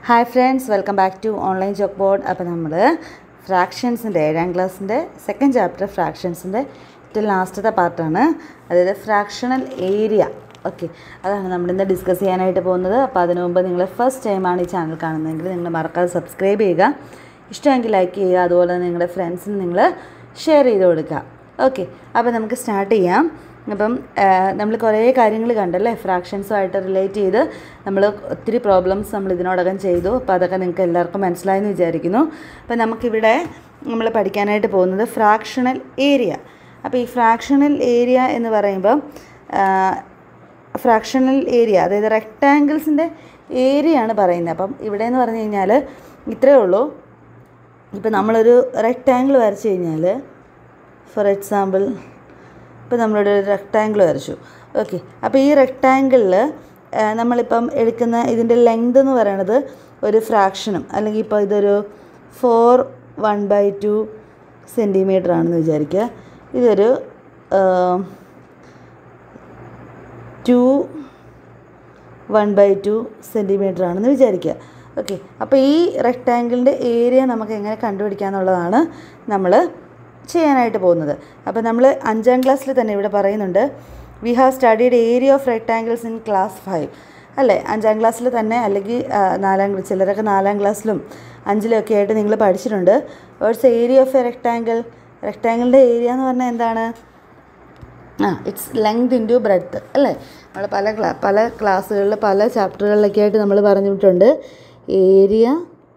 hi friends welcome back to online chalk board അപ്പോൾ നമ്മൾ ഫ്രാക്ഷൻസിൻ്റെ ഏഴാം ക്ലാസ്സിൻ്റെ സെക്കൻഡ് ചാപ്റ്റർ ഫ്രാക്ഷൻസിൻ്റെ ഏറ്റവും ലാസ്റ്റത്തെ പാർട്ടാണ് അതായത് ഫ്രാക്ഷണൽ ഏരിയ ഓക്കെ അതാണ് നമ്മളിന്ന് ഡിസ്കസ് ചെയ്യാനായിട്ട് പോകുന്നത് അപ്പോൾ അതിനു മുമ്പ് നിങ്ങൾ ഫസ്റ്റ് ടൈമാണ് ഈ ചാനൽ കാണുന്നതെങ്കിൽ നിങ്ങൾ മറക്കാതെ സബ്സ്ക്രൈബ് ചെയ്യുക ഇഷ്ടമെങ്കിൽ ലൈക്ക് ചെയ്യുക അതുപോലെ തന്നെ നിങ്ങളുടെ ഫ്രണ്ട്സിന് നിങ്ങൾ ഷെയർ ചെയ്ത് കൊടുക്കുക ഓക്കെ അപ്പോൾ നമുക്ക് സ്റ്റാർട്ട് ചെയ്യാം അപ്പം നമ്മൾ കുറേ കാര്യങ്ങൾ കണ്ടല്ലേ ഫ്രാക്ഷൻസുമായിട്ട് റിലേറ്റ് ചെയ്ത് നമ്മൾ ഒത്തിരി പ്രോബ്ലംസ് നമ്മൾ ഇതിനോടകം ചെയ്തു അപ്പോൾ അതൊക്കെ നിങ്ങൾക്ക് എല്ലാവർക്കും മനസ്സിലായെന്ന് വിചാരിക്കുന്നു അപ്പോൾ നമുക്കിവിടെ നമ്മൾ പഠിക്കാനായിട്ട് പോകുന്നത് ഫ്രാക്ഷണൽ ഏരിയ അപ്പോൾ ഈ ഫ്രാക്ഷണൽ ഏരിയ എന്ന് പറയുമ്പോൾ ഫ്രാക്ഷണൽ ഏരിയ അതായത് റെക്റ്റാങ്കിൾസിൻ്റെ ഏരിയയാണ് പറയുന്നത് അപ്പം ഇവിടെ എന്ന് പറഞ്ഞു കഴിഞ്ഞാൽ ഇത്രയേ ഉള്ളൂ ഇപ്പം നമ്മളൊരു റെക്റ്റാങ്കിൾ വരച്ച് കഴിഞ്ഞാൽ ഫോർ എക്സാമ്പിൾ ഇപ്പോൾ നമ്മളിവിടെ ഒരു റെക്റ്റാങ്കിൾ വരച്ചു ഓക്കെ അപ്പോൾ ഈ റെക്റ്റാങ്കിളിൽ നമ്മളിപ്പം എടുക്കുന്ന ഇതിൻ്റെ ലെങ്ത് എന്ന് പറയുന്നത് ഒരു ഫ്രാക്ഷനും അല്ലെങ്കിൽ ഇപ്പോൾ ഇതൊരു four one by two centimetre ആണെന്ന് വിചാരിക്കുക ഇതൊരു two one by two centimetre ആണെന്ന് വിചാരിക്കുക ഓക്കെ അപ്പോൾ ഈ റെക്റ്റാങ്കിളിൻ്റെ ഏരിയ നമുക്ക് എങ്ങനെ കണ്ടുപിടിക്കുക എന്നുള്ളതാണ് നമ്മൾ ചെയ്യാനായിട്ട് പോകുന്നത് അപ്പോൾ നമ്മൾ അഞ്ചാം ക്ലാസ്സിൽ തന്നെ ഇവിടെ പറയുന്നുണ്ട് we have studied area of rectangles in class five അല്ലേ അഞ്ചാം ക്ലാസ്സിൽ തന്നെ അല്ലെങ്കിൽ നാലാം ചിലരൊക്കെ നാലാം ക്ലാസ്സിലും അഞ്ചിലും ഒക്കെ ആയിട്ട് നിങ്ങൾ പഠിച്ചിട്ടുണ്ട് words area of a rectangle റെക്റ്റാങ്കിളിൻ്റെ ഏരിയ എന്ന് പറഞ്ഞാൽ എന്താണ് ആ ഇറ്റ്സ് ലെങ്ത് ഇൻറ്റു ബ്രെഡ്ത്ത് അല്ലേ നമ്മൾ പല ക്ലാ പല ക്ലാസ്സുകളിൽ പല ചാപ്റ്ററുകളിലൊക്കെ ആയിട്ട് നമ്മൾ പറഞ്ഞിട്ടുണ്ട് ഏരിയ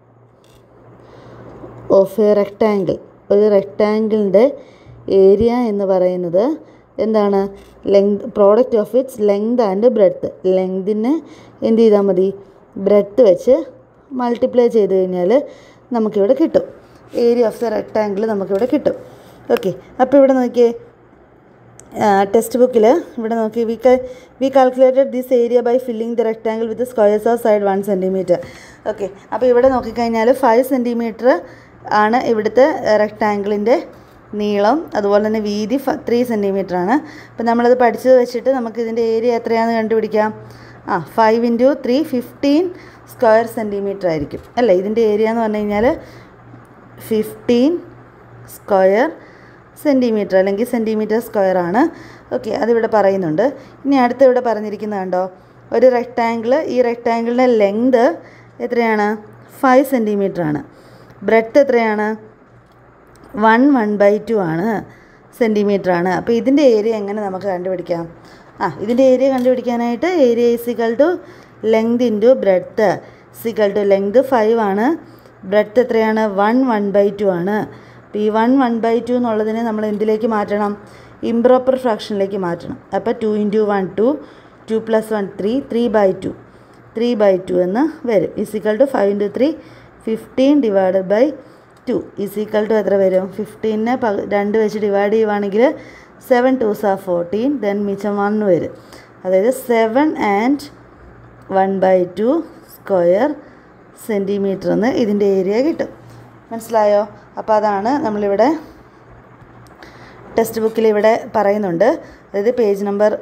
ഓഫ് എ റെക്റ്റാങ്കിൾ ഒരു റെക്റ്റാങ്കിളിൻ്റെ ഏരിയ എന്ന് പറയുന്നത് എന്താണ് length product of its length and breadth ലെങ്തിനെ എന്ത് ചെയ്താൽ മതി ബ്രെഡ്ത്ത് വെച്ച് മൾട്ടിപ്ലൈ ചെയ്ത് കഴിഞ്ഞാൽ നമുക്കിവിടെ കിട്ടും ഏരിയ ഓഫ് ദ റെക്റ്റാങ്കിൾ നമുക്കിവിടെ കിട്ടും ഓക്കെ അപ്പോൾ ഇവിടെ നോക്കിയേ ടെക്സ്റ്റ് ബുക്കിൽ ഇവിടെ നോക്കി we we calculated this area by filling the rectangle with squares of side one centimetre okay അപ്പോൾ ഇവിടെ നോക്കിക്കഴിഞ്ഞാൽ ഫൈവ് സെൻറ്റിമീറ്റർ ആണ് ഇവിടുത്തെ റെക്റ്റാങ്കിളിൻ്റെ നീളം അതുപോലെ തന്നെ വീതി ത്രീ സെൻറ്റിമീറ്റർ ആണ് അപ്പോൾ നമ്മളത് പഠിച്ചത് വെച്ചിട്ട് നമുക്ക് ഇതിൻ്റെ ഏരിയ എത്രയാണെന്ന് കണ്ടുപിടിക്കാം ആ five into three fifteen square centimetre ആയിരിക്കും അല്ലേ ഇതിൻ്റെ ഏരിയ എന്ന് പറഞ്ഞു കഴിഞ്ഞാൽ ഫിഫ്റ്റീൻ സ്ക്വയർ സെൻറ്റിമീറ്റർ അല്ലെങ്കിൽ സെൻറ്റിമീറ്റർ സ്ക്വയർ ആണ് ഓക്കെ അതിവിടെ പറയുന്നുണ്ട് ഇനി അടുത്ത് ഇവിടെ പറഞ്ഞിരിക്കുന്നത് കണ്ടോ ഒരു റെക്റ്റാങ്കിൾ ഈ റെക്റ്റാങ്കിളിൻ്റെ ലെങ്ത് എത്രയാണ് ഫൈവ് സെൻറ്റിമീറ്റർ ആണ് ബ്രെഡ്ത്ത് എത്രയാണ് വൺ വൺ ബൈ ടു ആണ് സെൻറ്റിമീറ്റർ ആണ് അപ്പോൾ ഇതിൻ്റെ ഏരിയ എങ്ങനെ നമുക്ക് കണ്ടുപിടിക്കാം ആ ഇതിൻ്റെ ഏരിയ കണ്ടുപിടിക്കാനായിട്ട് area is equal to length into breadth equal to length five ആണ് ബ്രെഡ്ത്ത് എത്രയാണ് വൺ വൺ ബൈ ടു ആണ് അപ്പോൾ ഈ വൺ വൺ ബൈ ടു എന്നുള്ളതിനെ നമ്മൾ എന്തിലേക്ക് മാറ്റണം ഇംപ്രോപ്പർ ഫ്രാക്ഷനിലേക്ക് മാറ്റണം അപ്പോൾ two into one two two plus one three three by two three by two എന്ന് വരും is equal to five into three fifteen divided by two is equal to എത്ര വരും ഫിഫ്റ്റീനെ പ രണ്ട് വെച്ച് ഡിവൈഡ് ചെയ്യുവാണെങ്കിൽ സെവൻ ടു സാ ഫോർട്ടീൻ ദെൻ മിച്ചം വൺ വരും അതായത് seven and one by two square centimetre എന്ന് ഇതിൻ്റെ ഏരിയ കിട്ടും മനസ്സിലായോ അപ്പോൾ അതാണ് നമ്മളിവിടെ ടെക്സ്റ്റ് ബുക്കിൽ ഇവിടെ പറയുന്നുണ്ട് അതായത് പേജ് നമ്പർ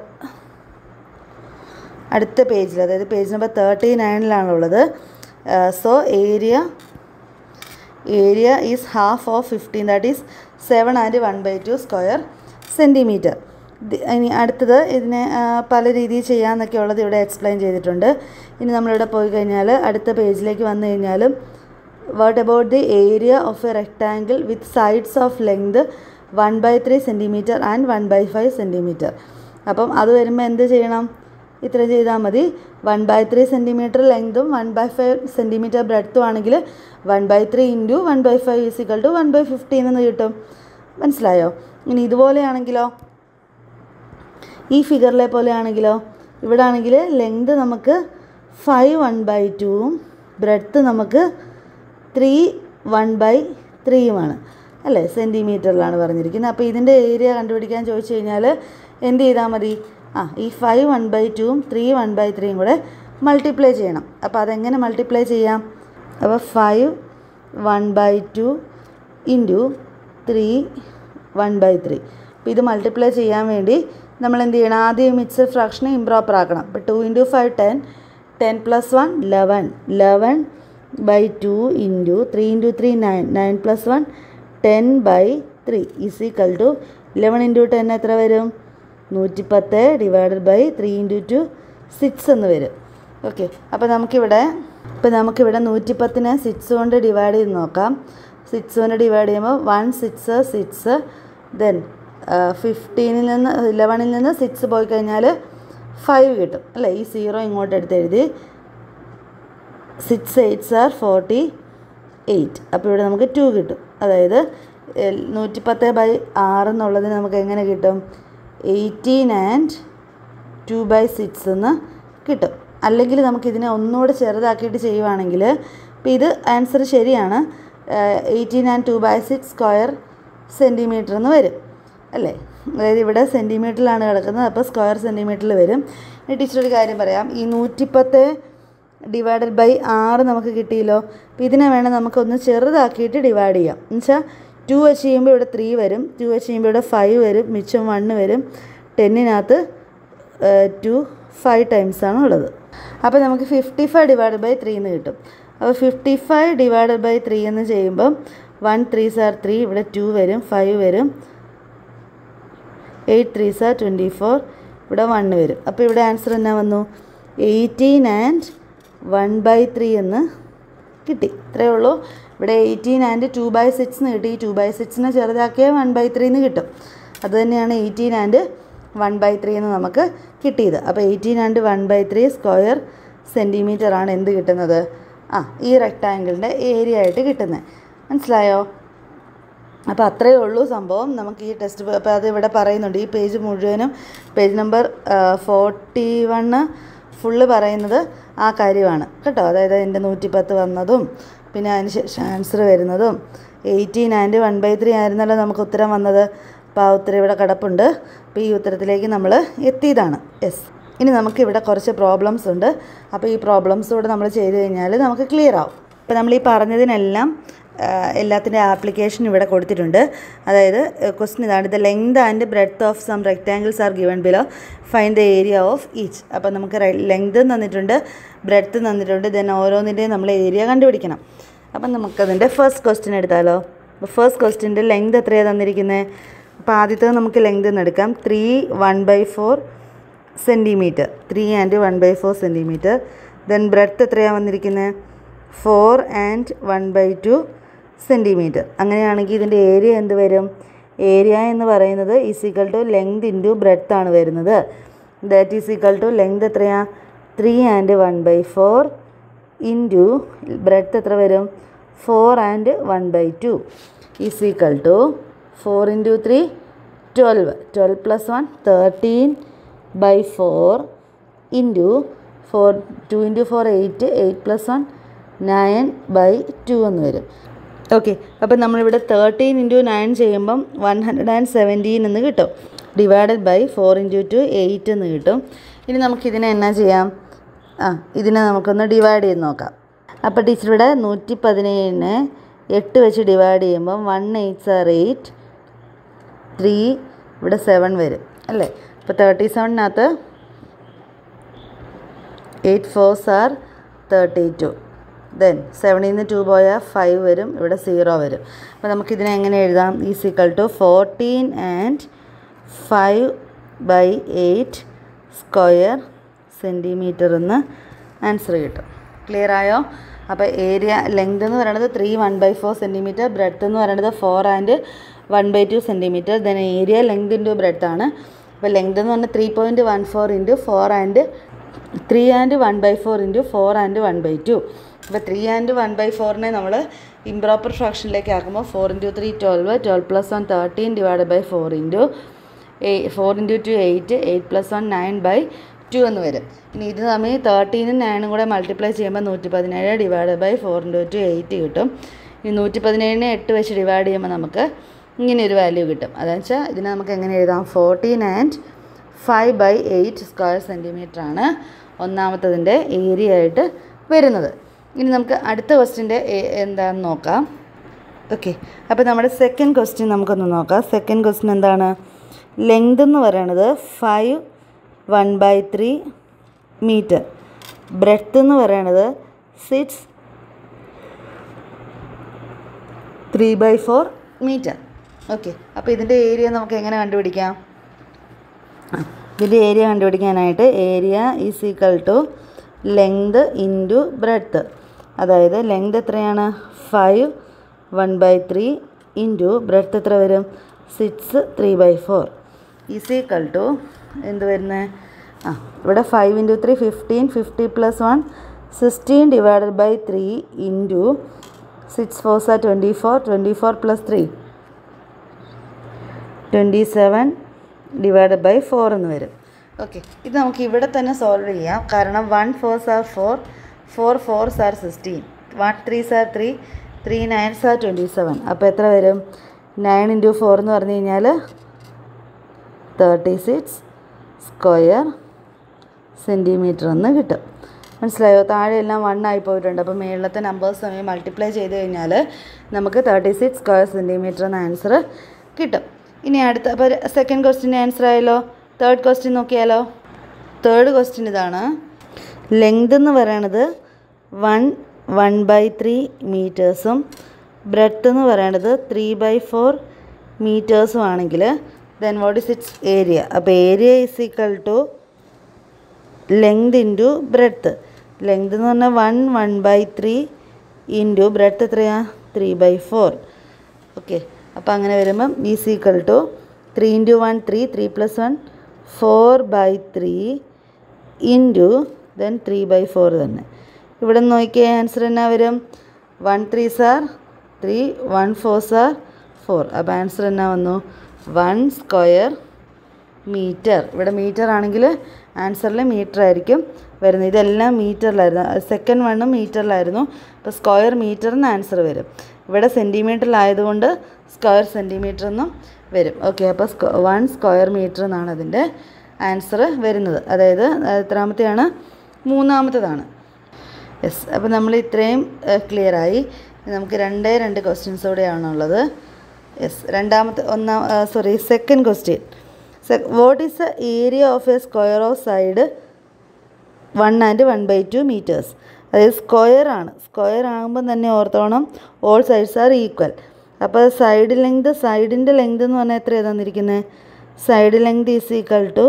അടുത്ത പേജിൽ അതായത് പേജ് നമ്പർ തേർട്ടി നയനിലാണുള്ളത് so area area is half of fifteen that is seven and one by two square centimetre ഇനി അടുത്തത് ഇതിനെ പല രീതിയിൽ ചെയ്യാമെന്നൊക്കെ ഉള്ളത് ഇവിടെ എക്സ്പ്ലെയിൻ ചെയ്തിട്ടുണ്ട് ഇനി നമ്മളിവിടെ പോയി കഴിഞ്ഞാൽ അടുത്ത പേജിലേക്ക് വന്നു കഴിഞ്ഞാലും what about the area of a rectangle with sides of length one by three centimetre and one by five centimetre അപ്പം അത് വരുമ്പോൾ എന്ത് ചെയ്യണം ഇത്ര ചെയ്താൽ മതി വൺ ബൈ ത്രീ സെൻറ്റിമീറ്റർ ലെങ്തും വൺ ബൈ ഫൈവ് സെൻറ്റിമീറ്റർ ബ്രെഡ്ത്തും ആണെങ്കിൽ one by three into one by five is equal to one by fifteen എന്ന് കിട്ടും മനസ്സിലായോ ഇനി ഇതുപോലെയാണെങ്കിലോ ഈ ഫിഗറിലെ പോലെയാണെങ്കിലോ ഇവിടെ ആണെങ്കിൽ ലെങ്ത് നമുക്ക് ഫൈവ് വൺ ബൈ ടുവും ബ്രെഡ്ത്ത് നമുക്ക് ത്രീ വൺ ബൈ ത്രീയുമാണ് അല്ലേ സെൻറ്റിമീറ്ററിലാണ് പറഞ്ഞിരിക്കുന്നത് അപ്പോൾ ഇതിൻ്റെ ഏരിയ കണ്ടുപിടിക്കാൻ ചോദിച്ചു കഴിഞ്ഞാൽ എന്ത് ചെയ്താൽ മതി ആ ഈ ഫൈവ് വൺ ബൈ ടുവും ത്രീ വൺ ബൈ ത്രീയും കൂടെ മൾട്ടിപ്ലൈ ചെയ്യണം അപ്പോൾ അതെങ്ങനെ മൾട്ടിപ്ലൈ ചെയ്യാം അപ്പോൾ five one by two into three one by three അപ്പോൾ ഇത് മൾട്ടിപ്ലൈ ചെയ്യാൻ വേണ്ടി നമ്മൾ എന്ത് ചെയ്യണം ആദ്യം മിക്സഡ് ഫ്രാക്ഷനെ ഇംപ്രോപ്പർ ആക്കണം അപ്പോൾ two into five ten ten plus one eleven eleven by two into three into three nine nine plus one ten by three is equal to eleven into ten എത്ര വരും നൂറ്റിപ്പത്ത് divided by three into two six എന്ന് വരും okay അപ്പോൾ നമുക്കിവിടെ ഇപ്പോൾ നമുക്കിവിടെ നൂറ്റിപ്പത്തിനെ six കൊണ്ട് ഡിവൈഡ് ചെയ്ത് നോക്കാം സിക്സ് കൊണ്ട് ഡിവൈഡ് ചെയ്യുമ്പോൾ വൺ സിക്സ് സിക്സ് ദെൻ ഫിഫ്റ്റീനിൽ നിന്ന് ഇലവനിൽ നിന്ന് സിക്സ് പോയി കഴിഞ്ഞാൽ ഫൈവ് കിട്ടും അല്ലേ ഈ സീറോ ഇങ്ങോട്ട് എടുത്ത് എഴുതി six eights are forty eight അപ്പോൾ ഇവിടെ നമുക്ക് ടു കിട്ടും അതായത് നൂറ്റിപ്പത്ത് ബൈ ആറ് എന്നുള്ളതിന് നമുക്ക് എങ്ങനെ കിട്ടും eighteen and two by six എന്ന് കിട്ടും അല്ലെങ്കിൽ നമുക്കിതിനെ ഒന്നുകൂടെ ചെറുതാക്കിയിട്ട് ചെയ്യുവാണെങ്കിൽ ഇപ്പോൾ ഇത് ആൻസർ ശരിയാണ് eighteen and two by six square centimetre എന്ന് വരും അല്ലേ അതായത് ഇവിടെ സെൻറ്റിമീറ്ററിലാണ് കിടക്കുന്നത് അപ്പോൾ സ്ക്വയർ സെൻറ്റിമീറ്ററിൽ വരും ഇനി ടീച്ചർ ഒരു കാര്യം പറയാം ഈ നൂറ്റിപ്പത്ത് ഡിവൈഡഡ് ബൈ ആറ് നമുക്ക് കിട്ടിയല്ലോ അപ്പോൾ ഇതിനെ വേണം നമുക്കൊന്ന് ചെറുതാക്കിയിട്ട് ഡിവൈഡ് ചെയ്യാം എന്നുവെച്ചാൽ ടു വെച്ച് ചെയ്യുമ്പോൾ ഇവിടെ ത്രീ വരും ടു വെച്ച് ചെയ്യുമ്പോൾ ഇവിടെ ഫൈവ് വരും മിച്ചം വണ്ണ് വരും ടെന്നിനകത്ത് ടു ഫൈവ് ടൈംസ് ആണ് ഉള്ളത് അപ്പോൾ നമുക്ക് fifty five divide by three എന്ന് കിട്ടും അപ്പോൾ fifty five divide by three എന്ന് ചെയ്യുമ്പം വൺ ത്രീ സാർ ത്രീ ഇവിടെ ടു വരും ഫൈവ് വരും എയ്റ്റ് ത്രീ സാർ ട്വൻറ്റി ഫോർ ഇവിടെ വണ്ണ് വരും അപ്പോൾ ഇവിടെ ആൻസർ എന്നാ വന്നു eighteen and one by three എന്ന് കിട്ടി ഇത്രയേ ഉള്ളൂ ഇവിടെ eighteen and two by six എന്ന് കിട്ടി ടു ബൈ സിക്സിനെ ചെറുതാക്കിയാൽ വൺ ബൈ ത്രീ എന്ന് കിട്ടും അത് തന്നെയാണ് eighteen and one by three എന്ന് നമുക്ക് കിട്ടിയത് അപ്പോൾ eighteen and one by three square centimetre ആണ് എന്ത് കിട്ടുന്നത് ആ ഈ റെക്റ്റാങ്കിളിൻ്റെ ഏരിയ ആയിട്ട് കിട്ടുന്നത് മനസ്സിലായോ അപ്പോൾ അത്രയേ ഉള്ളൂ സംഭവം നമുക്ക് ഈ ടെക്സ്റ്റ് അപ്പോൾ അത് ഇവിടെ പറയുന്നുണ്ട് ഈ പേജ് മുഴുവനും page number forty one full പറയുന്നത് ആ കാര്യമാണ് കേട്ടോ അതായത് എൻ്റെ നൂറ്റിപ്പത്ത് വന്നതും പിന്നെ അതിന് ശേഷം ആൻസർ വരുന്നതും eighteen and one by three ആയിരുന്നല്ലോ നമുക്ക് ഉത്തരം വന്നത് അപ്പോൾ ആ ഉത്തരം ഇവിടെ കിടപ്പുണ്ട് അപ്പോൾ ഈ ഉത്തരത്തിലേക്ക് നമ്മൾ എത്തിയതാണ് യെസ് ഇനി നമുക്ക് ഇവിടെ കുറച്ച് പ്രോബ്ലംസ് ഉണ്ട് അപ്പോൾ ഈ പ്രോബ്ലംസ് കൂടെ നമ്മൾ ചെയ്ത് കഴിഞ്ഞാൽ നമുക്ക് ക്ലിയർ ആവും അപ്പോൾ നമ്മൾ ഈ പറഞ്ഞതിനെല്ലാം എല്ലാത്തിൻ്റെ ആപ്ലിക്കേഷൻ ഇവിടെ കൊടുത്തിട്ടുണ്ട് അതായത് ക്വസ്റ്റ്യൻ ഇതാണ് the length and breadth of some rectangles are given below find the area of each അപ്പോൾ നമുക്ക് ലെങ്ത് തന്നിട്ടുണ്ട് ബ്രെഡ്ത്ത് തന്നിട്ടുണ്ട് ദെൻ ഓരോന്നിൻ്റെയും നമ്മൾ ഏരിയ കണ്ടുപിടിക്കണം അപ്പം നമുക്കതിൻ്റെ ഫസ്റ്റ് ക്വസ്റ്റ്യൻ എടുത്താലോ അപ്പോൾ ഫസ്റ്റ് ക്വസ്റ്റ്യൻ്റെ ലെങ്ത് എത്രയാണ് തന്നിരിക്കുന്നത് അപ്പോൾ ആദ്യത്തെ നമുക്ക് ലെങ്ത് എന്ന് എടുക്കാം three one by four centimetre three and one by four centimetre then breadth എത്രയാണ് വന്നിരിക്കുന്നത് four and one by two centimetre അങ്ങനെയാണെങ്കിൽ ഇതിൻ്റെ ഏരിയ എന്ത് വരും ഏരിയ എന്ന് പറയുന്നത് is equal to length into breadth ആണ് വരുന്നത് that is equal to length എത്രയാ three and one by four into breadth എത്ര വരും four and one by two is equal to four into three twelve twelve plus one thirteen by four into four two into four eight eight plus one nine by two എന്ന് വരും okay അപ്പോൾ നമ്മളിവിടെ thirteen into nine ചെയ്യുമ്പം one hundred and seventeen എന്ന് കിട്ടും divided by four into two eight എന്ന് കിട്ടും ഇനി നമുക്കിതിനെ എന്നാ ചെയ്യാം ആ ഇതിനെ നമുക്കൊന്ന് ഡിവൈഡ് ചെയ്ത് നോക്കാം അപ്പോൾ ടീച്ചർ ഇവിടെ നൂറ്റി പതിനേഴിനെ എട്ട് വെച്ച് ഡിവൈഡ് ചെയ്യുമ്പം one eights are eight three ഇവിടെ സെവൻ വരും അല്ലേ അപ്പോൾ തേർട്ടി സെവനിനകത്ത് eight fours are thirty two then സെവനിൽ നിന്ന് ടു പോയാൽ ഫൈവ് വരും ഇവിടെ സീറോ വരും അപ്പോൾ നമുക്കിതിനെ എങ്ങനെ എഴുതാം is equal to fourteen and five by eight square centimetre എന്ന് ആൻസർ കിട്ടും ക്ലിയർ ആയോ അപ്പോൾ ഏരിയ ലെങ്ത് എന്ന് പറയുന്നത് three one by four centimetre breadth എന്ന് പറയുന്നത് four and one by two centimetre then area length into breadth ആണ് അപ്പോൾ ലെങ്ത് എന്ന് പറഞ്ഞാൽ three point one four into four and three and one by four into four and one by two അപ്പോൾ three and one by ഫോറിനെ നമ്മൾ improper ഫ്രാക്ഷനിലേക്ക് ആക്കുമ്പോൾ four into three twelve twelve plus one thirteen divide by four into four into two eight eight plus one nine by two എന്ന് വരും ഇനി ഇത് തമ്മിൽ തേർട്ടീനും നയനും കൂടെ മൾട്ടിപ്ലൈ ചെയ്യുമ്പോൾ നൂറ്റി പതിനേഴ് divide by four into two eight കിട്ടും ഈ നൂറ്റി പതിനേഴിനെ എട്ട് വെച്ച് ഡിവൈഡ് ചെയ്യുമ്പോൾ നമുക്ക് ഇങ്ങനെ ഒരു വാല്യൂ കിട്ടും അതെന്ന് വെച്ചാൽ ഇതിനെ നമുക്ക് എങ്ങനെ എഴുതാം fourteen and five by eight square centimetre ആണ് ഒന്നാമത്തതിൻ്റെ ഏരിയ ആയിട്ട് വരുന്നത് ഇനി നമുക്ക് അടുത്ത ക്വസ്റ്റിൻ്റെ എന്താണെന്ന് നോക്കാം ഓക്കെ അപ്പോൾ നമ്മുടെ സെക്കൻഡ് ക്വസ്റ്റ്യൻ നമുക്കൊന്ന് നോക്കാം സെക്കൻഡ് ക്വസ്റ്റ്യൻ എന്താണ് ലെങ്ത് എന്ന് പറയണത് five one by three metre breadth എന്ന് പറയണത് six three by four metre okay അപ്പോൾ ഇതിൻ്റെ ഏരിയ നമുക്ക് എങ്ങനെ കണ്ടുപിടിക്കാം ആ, ഇതിൻ്റെ ഏരിയ കണ്ടുപിടിക്കാനായിട്ട് area is equal to length into breadth അതായത് ലെങ്ത് എത്രയാണ് five one by three into breadth എത്ര വരും six three by four is equal to എന്ത് വരുന്നത് ആ ഇവിടെ five into three fifteen fifty plus one sixteen divided by three into six four are twenty four twenty four plus three twenty seven divided by four എന്ന് വരും okay ഇത് നമുക്ക് ഇവിടെ തന്നെ സോൾവ് ചെയ്യാം കാരണം one four are four four four are sixteen one three sir three three nine are twenty seven അപ്പോൾ എത്ര വരും നയൻ ഇൻറ്റു ഫോർ എന്ന് പറഞ്ഞു കഴിഞ്ഞാൽ തേർട്ടി സിക്സ് സ്ക്വയർ സെൻറ്റിമീറ്റർ എന്ന് കിട്ടും മനസ്സിലായോ താഴെ എല്ലാം വൺ ആയി പോയിട്ടുണ്ട് അപ്പോൾ മേളിലത്തെ നമ്പേഴ്സ് തമ്മിൽ മൾട്ടിപ്ലൈ ചെയ്ത് കഴിഞ്ഞാൽ നമുക്ക് തേർട്ടി സിക്സ് സ്ക്വയർ സെൻറ്റിമീറ്റർ എന്ന ആൻസർ കിട്ടും ഇനി അടുത്ത അപ്പോൾ സെക്കൻഡ് ക്വസ്റ്റിൻ്റെ ആൻസർ ആയല്ലോ തേർഡ് ക്വസ്റ്റ്യൻ നോക്കിയാലോ തേർഡ് ക്വസ്റ്റ്യൻ ഇതാണ് ലെങ്ത് എന്ന് പറയണത് വൺ വൺ ബൈ ത്രീ മീറ്റേഴ്സും ബ്രെഡ്ത്ത് എന്ന് പറയണത് ത്രീ ബൈ ഫോർ മീറ്റേഴ്സും ആണെങ്കിൽ then what is its area അപ്പോൾ area is equal to length into breadth length എന്ന് പറഞ്ഞാൽ one one by three into breadth എത്രയാ ത്രീ ബൈ ഫോർ ഓക്കെ അപ്പോൾ അങ്ങനെ വരുമ്പം is equal to three into one three three plus one four by three into then three by four തന്നെ ഇവിടെ നിന്ന് നോക്കിയാൽ ആൻസർ എന്നാ വരും one three sir three one four are four അപ്പോൾ ആൻസർ എന്നാ വന്നു വൺ സ്ക്വയർ മീറ്റർ ഇവിടെ മീറ്റർ ആണെങ്കിൽ ആൻസറിൽ മീറ്റർ ആയിരിക്കും വരുന്നത് ഇതെല്ലാം മീറ്ററിലായിരുന്നു സെക്കൻഡ് വണ്ണും മീറ്ററിലായിരുന്നു അപ്പോൾ സ്ക്വയർ മീറ്റർ എന്ന് ആൻസർ വരും ഇവിടെ സെൻറ്റിമീറ്ററിലായതുകൊണ്ട് സ്ക്വയർ സെൻറ്റിമീറ്റർ എന്നും വരും ഓക്കെ അപ്പോൾ സ്ക്വ വൺ സ്ക്വയർ മീറ്റർ എന്നാണ് അതിൻ്റെ ആൻസർ വരുന്നത് അതായത് എത്രാമത്തെയാണ് മൂന്നാമത്തതാണ് യെസ് അപ്പോൾ നമ്മൾ ഇത്രയും ക്ലിയറായി നമുക്ക് രണ്ടേ രണ്ട് ക്വസ്റ്റ്യൻസ് കൂടെയാണുള്ളത് യെസ് രണ്ടാമത്തെ ഒന്നാം sorry second question what is the area of a square of side one and one by two metres അതായത് സ്ക്വയർ ആണ് സ്ക്വയർ ആകുമ്പോൾ തന്നെ ഓർത്തോണം ഓൾ സൈഡ്സ് ആർ ഈക്വൽ അപ്പോൾ സൈഡ് ലെങ്ത് സൈഡിൻ്റെ ലെങ്ത് എന്ന് പറഞ്ഞാൽ എത്രയാണ് തന്നിരിക്കുന്നത് side length is equal to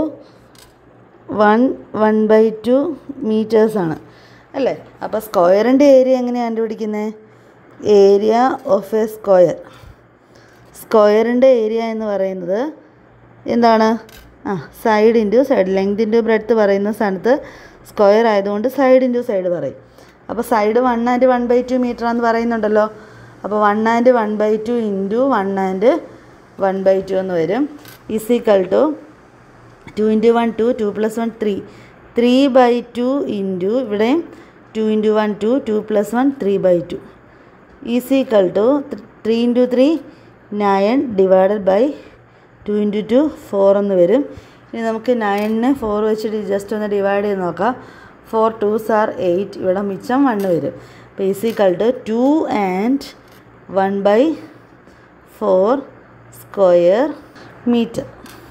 one one by two മീറ്റേഴ്സാണ് അല്ലേ അപ്പോൾ സ്ക്വയറിൻ്റെ ഏരിയ എങ്ങനെയാണ് കണ്ടുപിടിക്കുന്നത് ഏരിയ ഓഫ് എ സ്ക്വയർ സ്ക്വയറിൻ്റെ ഏരിയ എന്ന് പറയുന്നത് എന്താണ് ആ side into side length into breadth പറയുന്ന സ്ഥാനത്ത് സ്ക്വയർ ആയതുകൊണ്ട് സൈഡ് ഇൻറ്റു സൈഡ് പറയും അപ്പോൾ side one and one by two metre എന്ന് പറയുന്നുണ്ടല്ലോ അപ്പോൾ one and one by two into one and one by two എന്ന് വരും is equal to two into one two two plus one three three by two into ഇവിടെ two into one two two plus one three by two is equal to three into three nine divided by two into two four എന്ന് വരും ഇനി നമുക്ക് നയനിനെ four വെച്ചിട്ട് just ഒന്ന് divide ചെയ്ത് നോക്കാം ഫോർ ടു സാർ എയ്റ്റ് ഇവിടെ മിച്ചം വണ്ണ് വരും അപ്പോൾ is equal to two and one by four square metre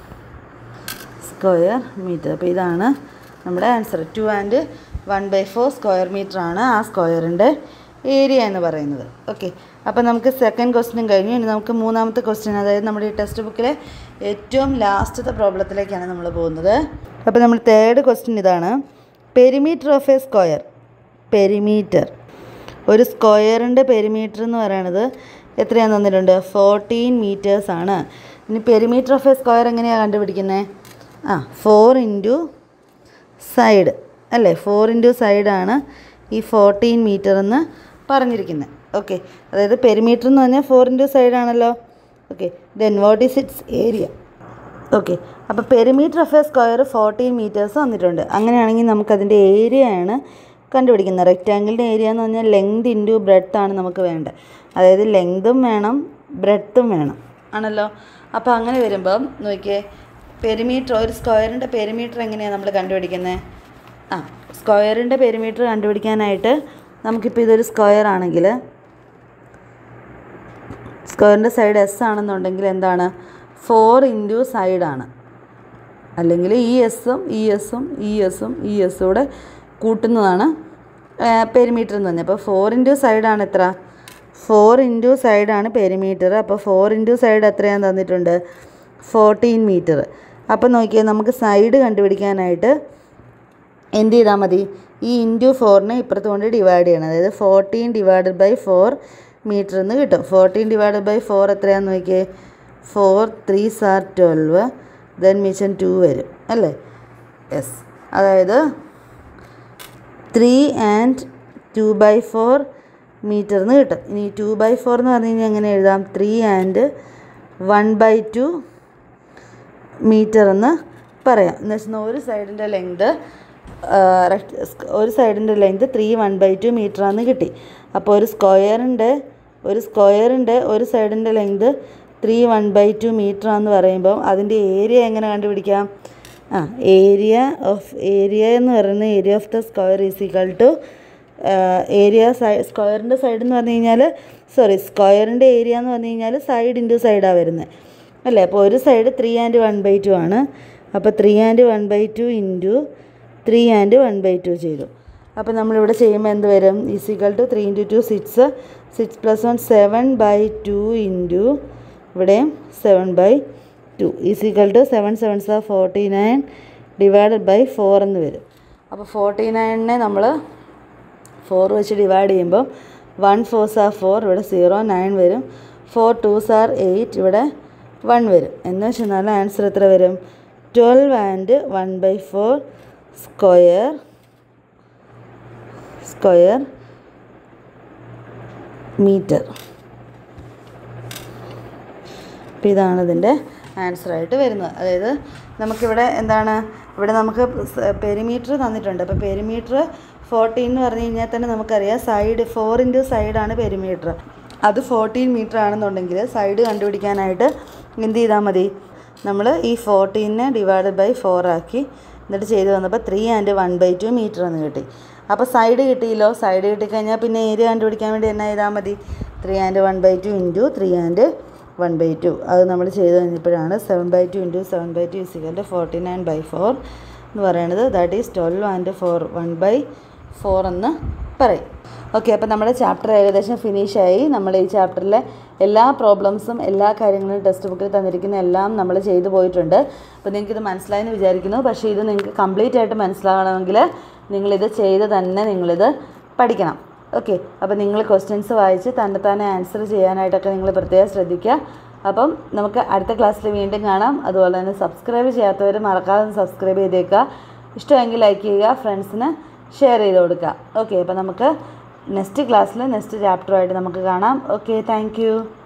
square metre അപ്പോൾ ഇതാണ് നമ്മുടെ answer two and one by four square metre ആണ് ആ സ്ക്വയറിൻ്റെ ഏരിയ എന്ന് പറയുന്നത് ഓക്കെ അപ്പോൾ നമുക്ക് സെക്കൻഡ് ക്വസ്റ്റ്യൻ കഴിഞ്ഞു ഇനി നമുക്ക് മൂന്നാമത്തെ ക്വസ്റ്റ്യൻ അതായത് നമ്മുടെ ഈ ടെക്സ്റ്റ് ബുക്കിലെ ഏറ്റവും ലാസ്റ്റത്തെ പ്രോബ്ലത്തിലേക്കാണ് നമ്മൾ പോകുന്നത് അപ്പോൾ നമ്മൾ തേർഡ് ക്വസ്റ്റ്യൻ ഇതാണ് perimeter of a square perimeter ഒരു സ്ക്വയറിൻ്റെ പെരിമീറ്റർ എന്ന് പറയുന്നത് എത്രയാന്ന് തന്നിട്ടുണ്ട് ഫോർട്ടീൻ മീറ്റേഴ്സ് ആണ് ഇനി പെരിമീറ്റർ ഓഫ് എ സ്ക്വയർ എങ്ങനെയാണ് കണ്ടുപിടിക്കുന്നത് ആ ഫോർ ഇൻറ്റു സൈഡ് അല്ലേ ഫോർ ഇൻറ്റു സൈഡാണ് ഈ ഫോർട്ടീൻ മീറ്റർ എന്ന് പറഞ്ഞിരിക്കുന്നത് ഓക്കെ അതായത് പെരിമീറ്റർ എന്ന് പറഞ്ഞാൽ ഫോർ ഇൻറ്റു സൈഡാണല്ലോ okay then what is its area okay അപ്പോൾ perimeter of a square fourteen metres വന്നിട്ടുണ്ട് അങ്ങനെയാണെങ്കിൽ നമുക്കതിൻ്റെ ഏരിയയാണ് കണ്ടുപിടിക്കുന്നത് റെക്റ്റാങ്കിളിൻ്റെ ഏരിയ എന്ന് പറഞ്ഞാൽ ലെങ്ത് ഇൻറ്റു ബ്രെഡ്ത്ത് ആണ് നമുക്ക് വേണ്ടത് അതായത് ലെങ്തും വേണം ബ്രെഡ്ത്തും വേണം ആണല്ലോ അപ്പോൾ അങ്ങനെ വരുമ്പം നോക്കിയേ പെരിമീറ്റർ ഒരു സ്ക്വയറിൻ്റെ പെരിമീറ്റർ എങ്ങനെയാണ് നമ്മൾ കണ്ടുപിടിക്കുന്നത് ആ സ്ക്വയറിൻ്റെ പെരിമീറ്റർ കണ്ടുപിടിക്കാനായിട്ട് നമുക്കിപ്പോൾ ഇതൊരു സ്ക്വയർ ആണെങ്കിൽ സ്ക്വയറിൻ്റെ സൈഡ് എസ് ആണെന്നുണ്ടെങ്കിൽ എന്താണ് ഫോർ ഇൻറ്റു സൈഡാണ് അല്ലെങ്കിൽ ഈ എസും ഈ എസും ഈ എസും ഈ എസും കൂടെ കൂട്ടുന്നതാണ് പെരിമീറ്റർ എന്ന് പറഞ്ഞാൽ അപ്പോൾ ഫോർ ഇൻറ്റു സൈഡാണ് എത്ര ഫോർ ഇൻറ്റു സൈഡാണ് പെരിമീറ്റർ അപ്പോൾ ഫോർ ഇൻറ്റു സൈഡ് എത്രയാന്ന് തന്നിട്ടുണ്ട് ഫോർട്ടീൻ മീറ്റർ അപ്പോൾ നോക്കിയാൽ നമുക്ക് സൈഡ് കണ്ടുപിടിക്കാനായിട്ട് എന്ത് ചെയ്താൽ മതി ഈ ഇൻറ്റു ഫോറിനെ ഇപ്പുറത്ത് കൊണ്ട് ഡിവൈഡ് ചെയ്യണം അതായത് fourteen divided by four metre എന്ന് കിട്ടും ഫോർട്ടീൻ ഡിവൈഡഡ് ബൈ ഫോർ എത്രയാണെന്ന് നോക്കിയേ four three are twelve then മിച്ചൻ ടു വരും അല്ലേ യെസ് അതായത് three and two by four metre എന്ന് കിട്ടും ഇനി ടു ബൈ ഫോർ എന്ന് പറഞ്ഞു കഴിഞ്ഞാൽ എങ്ങനെ എഴുതാം three and one by two metre എന്ന് പറയാം എന്ന് വെച്ചാൽ ഒരു സൈഡിൻ്റെ ലെങ്ത് ഒരു സൈഡിൻ്റെ length three one by two മീറ്ററാന്ന് കിട്ടി അപ്പോൾ ഒരു സ്ക്വയറിൻ്റെ ഒരു സ്ക്വയറിൻ്റെ ഒരു സൈഡിൻ്റെ length three one by two മീറ്ററാന്ന് പറയുമ്പോൾ അതിൻ്റെ ഏരിയ എങ്ങനെ കണ്ടുപിടിക്കാം ആ ഏരിയ ഓഫ് ഏരിയ എന്ന് പറയുന്നത് area of the square is equal to area സൈ സ്ക്വയറിൻ്റെ സൈഡ് എന്ന് പറഞ്ഞു കഴിഞ്ഞാൽ സോറി സ്ക്വയറിൻ്റെ ഏരിയ എന്ന് പറഞ്ഞു കഴിഞ്ഞാൽ സൈഡ് ഇൻറ്റു സൈഡാണ് വരുന്നത് അല്ലേ അപ്പോൾ ഒരു side three and one by two ആണ് അപ്പോൾ three and one by two into three and one by two ചെയ്തു അപ്പോൾ നമ്മളിവിടെ ചെയ്യുമ്പോൾ എന്ത് വരും is equal to three into two six six plus one seven by two into ഇവിടെയും seven by two is equal to seven seven are forty nine divided by four എന്ന് വരും അപ്പോൾ ഫോർട്ടി നയനിനെ നമ്മൾ ഫോർ വെച്ച് ഡിവൈഡ് ചെയ്യുമ്പോൾ വൺ ഫോർ സാർ ഫോർ ഇവിടെ zero nine വരും four two are eight ഇവിടെ വൺ വരും എന്ന് വെച്ചാൽ ആൻസർ എത്ര വരും twelve and one by four square square metre അപ്പോൾ ഇതാണ് ഇതിൻ്റെ ആൻസറായിട്ട് വരുന്നത് അതായത് നമുക്കിവിടെ എന്താണ് ഇവിടെ നമുക്ക് പെരിമീറ്റർ തന്നിട്ടുണ്ട് അപ്പോൾ പെരിമീറ്റർ ഫോർട്ടീൻ എന്ന് പറഞ്ഞു കഴിഞ്ഞാൽ തന്നെ നമുക്കറിയാം സൈഡ് ഫോർ ഇൻറ്റു സൈഡാണ് പെരിമീറ്റർ അത് ഫോർട്ടീൻ മീറ്റർ ആണെന്നുണ്ടെങ്കിൽ സൈഡ് കണ്ടുപിടിക്കാനായിട്ട് എന്ത് ചെയ്താൽ മതി നമ്മൾ ഈ ഫോർട്ടീനെ ഡിവൈഡ് ബൈ ഫോർ ആക്കി എന്നിട്ട് ചെയ്ത് വന്നപ്പോൾ three and one by two metre എന്ന് കിട്ടി അപ്പോൾ സൈഡ് കിട്ടിയല്ലോ സൈഡ് കിട്ടിക്കഴിഞ്ഞാൽ പിന്നെ ഏരിയ കണ്ടുപിടിക്കാൻ വേണ്ടി എന്നാ ചെയ്താൽ മതി three and one by two into three and one by two അത് നമ്മൾ ചെയ്ത് കഴിഞ്ഞപ്പോഴാണ് seven by two into seven by two is equal forty nine by four എന്ന് പറയുന്നത് that is twelve and four one by four എന്ന് പറയും okay അപ്പോൾ നമ്മുടെ ചാപ്റ്റർ ഏകദേശം ഫിനിഷായി നമ്മൾ ഈ ചാപ്റ്ററിലെ എല്ലാ പ്രോബ്ലംസും എല്ലാ കാര്യങ്ങളും ടെക്സ്റ്റ് ബുക്കിൽ തന്നിരിക്കുന്ന എല്ലാം നമ്മൾ ചെയ്തു പോയിട്ടുണ്ട് അപ്പോൾ നിങ്ങൾക്കിത് മനസ്സിലായെന്ന് വിചാരിക്കുന്നു പക്ഷേ ഇത് നിങ്ങൾക്ക് കംപ്ലീറ്റ് ആയിട്ട് മനസ്സിലാകണമെങ്കിൽ നിങ്ങളിത് ചെയ്ത് തന്നെ നിങ്ങളിത് പഠിക്കണം ഓക്കെ അപ്പോൾ നിങ്ങൾ ക്വസ്റ്റ്യൻസ് വായിച്ച് തന്നെത്താനെ ആൻസർ ചെയ്യാനായിട്ടൊക്കെ നിങ്ങൾ പ്രത്യേകം ശ്രദ്ധിക്കുക അപ്പം നമുക്ക് അടുത്ത ക്ലാസ്സിൽ വീണ്ടും കാണാം അതുപോലെ തന്നെ സബ്സ്ക്രൈബ് ചെയ്യാത്തവർ മറക്കാതെ സബ്സ്ക്രൈബ് ചെയ്തേക്കുക ഇഷ്ടമെങ്കിൽ ലൈക്ക് ചെയ്യുക ഫ്രണ്ട്സിന് ഷെയർ ചെയ്ത് കൊടുക്കുക ഓക്കെ അപ്പോൾ നമുക്ക് നെക്സ്റ്റ് ക്ലാസ്സിൽ നെക്സ്റ്റ് ചാപ്റ്ററുമായിട്ട് നമുക്ക് കാണാം ഓക്കെ താങ്ക്